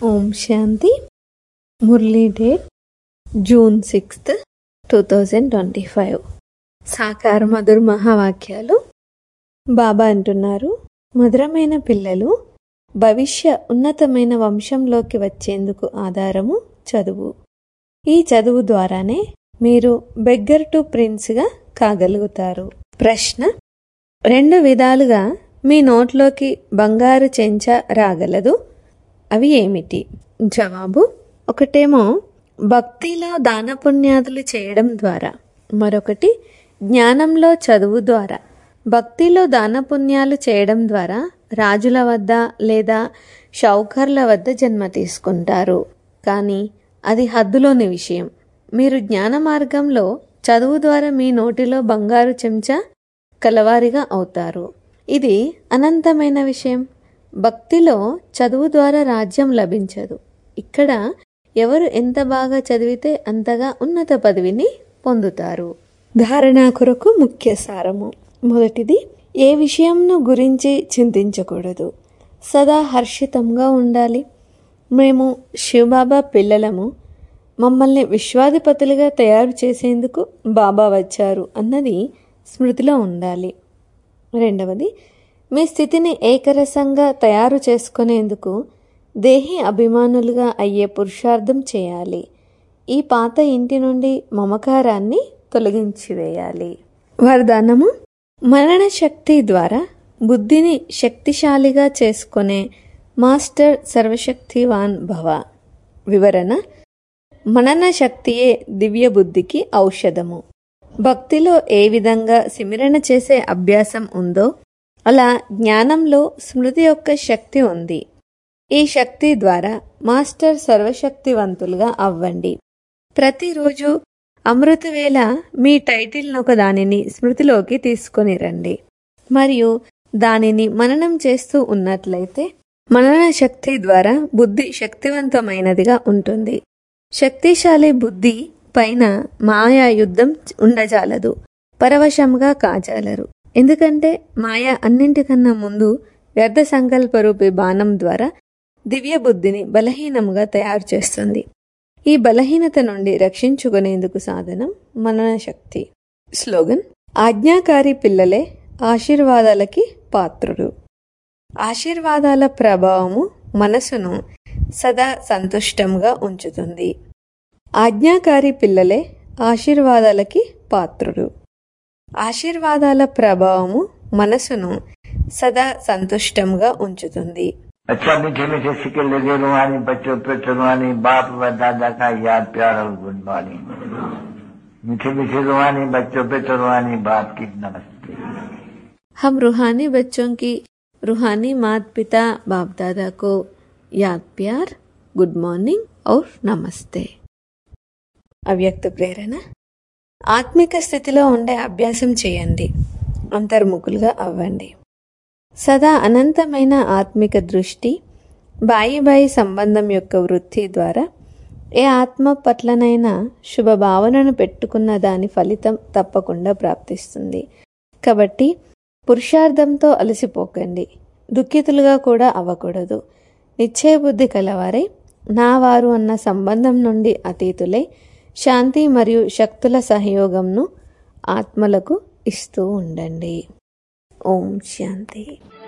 ఓం శాంతి మురళీ date June sixth two thousand twenty five సాకార మధుర మహావాక్యాలు బాబా అంటున్నారు మధురమైన పిల్లలు భవిష్య ఉన్నతమైన వంశంలోకి వచ్చేందుకు ఆధారము చదువు ఈ చదువు ద్వారానే మీరు బెగ్గర్ టు ప్రిన్స్గా కాగలుగుతారు ప్రశ్న రెండు విధాలుగా మీ నోట్లోకి బంగారు చెంచ రాగలదు అవి ఏమిటి జవాబు ఒకటేమో భక్తిలో దాన పుణ్యాదులు చేయడం ద్వారా మరొకటి జ్ఞానంలో చదువు ద్వారా భక్తిలో దాన పుణ్యాలు చేయడం ద్వారా రాజుల వద్ద లేదా షౌకర్ల వద్ద జన్మ తీసుకుంటారు కానీ అది హద్దులోని విషయం మీరు జ్ఞాన మార్గంలో చదువు ద్వారా మీ నోటిలో బంగారు చెంచా కలవారిగా అవుతారు ఇది అనంతమైన విషయం భక్తిలో చదువు ద్వారా రాజ్యం లభించదు ఇక్కడ ఎవరు ఎంత బాగా చదివితే అంతగా ఉన్నత పదవిని పొందుతారు ధారణ కొరకు ముఖ్య సారము మొదటిది ఏ విషయంను గురించి చింతించకూడదు సదా హర్షితంగా ఉండాలి మేము శివబాబా పిల్లలము మమ్మల్ని విశ్వాధిపతులుగా తయారు చేసేందుకు బాబా వచ్చారు అన్నది స్మృతిలో ఉండాలి రెండవది మీ స్థితిని ఏకరసంగా తయారు చేసుకునేందుకు దేహి అభిమానులుగా అయ్యే పురుషార్థం చేయాలి ఈ పాత ఇంటి నుండి మమకారాన్ని తొలగించివేయాలి వరదానము మరణ శక్తి ద్వారా బుద్ధిని శక్తిశాలిగా చేసుకునే మాస్టర్ సర్వశక్తివాన్ భవ వివరణ మనన శక్తియే దివ్య బుద్ధికి ఔషధము భక్తిలో ఏ విధంగా సిమరణ చేసే అభ్యాసం ఉందో అలా జ్ఞానంలో స్మృతి యొక్క శక్తి ఉంది ఈ శక్తి ద్వారా మాస్టర్ సర్వశక్తివంతులుగా అవ్వండి ప్రతిరోజు అమృతవేళ మీ టైటిల్ ఒక దానిని స్మృతిలోకి తీసుకొని రండి మరియు దానిని మననం చేస్తూ ఉన్నట్లయితే మనన శక్తి ద్వారా బుద్ధి శక్తివంతమైనదిగా ఉంటుంది శక్తిశాలి బుద్ధి పైన మాయా యుద్ధం ఉండజాలదు పరవశంగా కాజాలరు ఎందుకంటే మాయ అన్నింటికన్నా ముందు వ్యర్థ సంకల్పరూపి బాణం ద్వారా దివ్య బుద్ధిని బలహీనంగా తయారు చేస్తుంది ఈ బలహీనత నుండి రక్షించుకునేందుకు సాధనం మనన శక్తి స్లోగన్ ఆజ్ఞాకారి పిల్లలే ఆశీర్వాదాలకి పాత్రుడు ఆశీర్వాదాల ప్రభావము మనసును సదా సంతుష్టంగా ఉంచుతుంది ఆజ్ఞాకారి పిల్లలే ఆశీర్వాదాలకి పాత్రుడు ఆశీర్వాదాల ప్రభావము మనసును సదా సంతుష్టంగా ఉంచుతుంది अच्छा मीठे मीठे सिक्के लगे रुहानी बच्चों पे रुहानी बाप व दादा का याद प्यार और गुड मॉर्निंग मीठे मीठे रुहानी बच्चों पे रुहानी बाप की नमस्ते हम रूहानी बच्चों की रूहानी माता पिता बाप दादा को याद प्यार गुड मॉर्निंग और నమస్తే అవ్యక్త ప్రేరణ ఆత్మిక స్థితిలో ఉండే అభ్యాసం చేయండి అంతర్ముఖులుగా అవ్వండి సదా అనంతమైన ఆత్మిక దృష్టి బాయి బాయి సంబంధం యొక్క వృత్తి ద్వారా ఏ ఆత్మ పట్లనైనా శుభ భావనను పెట్టుకున్న దాని ఫలితం తప్పకుండా ప్రాప్తిస్తుంది కాబట్టి పురుషార్థంతో అలసిపోకండి దుఃఖితులుగా కూడా అవ్వకూడదు నిశ్చయబుద్ధి కలవారై నా వారు అన్న సంబంధం నుండి అతీతులై శాంతి మరియు శక్తుల సహయోగంను ఆత్మలకు ఇస్తూ ఉండండి ఓం శాంతి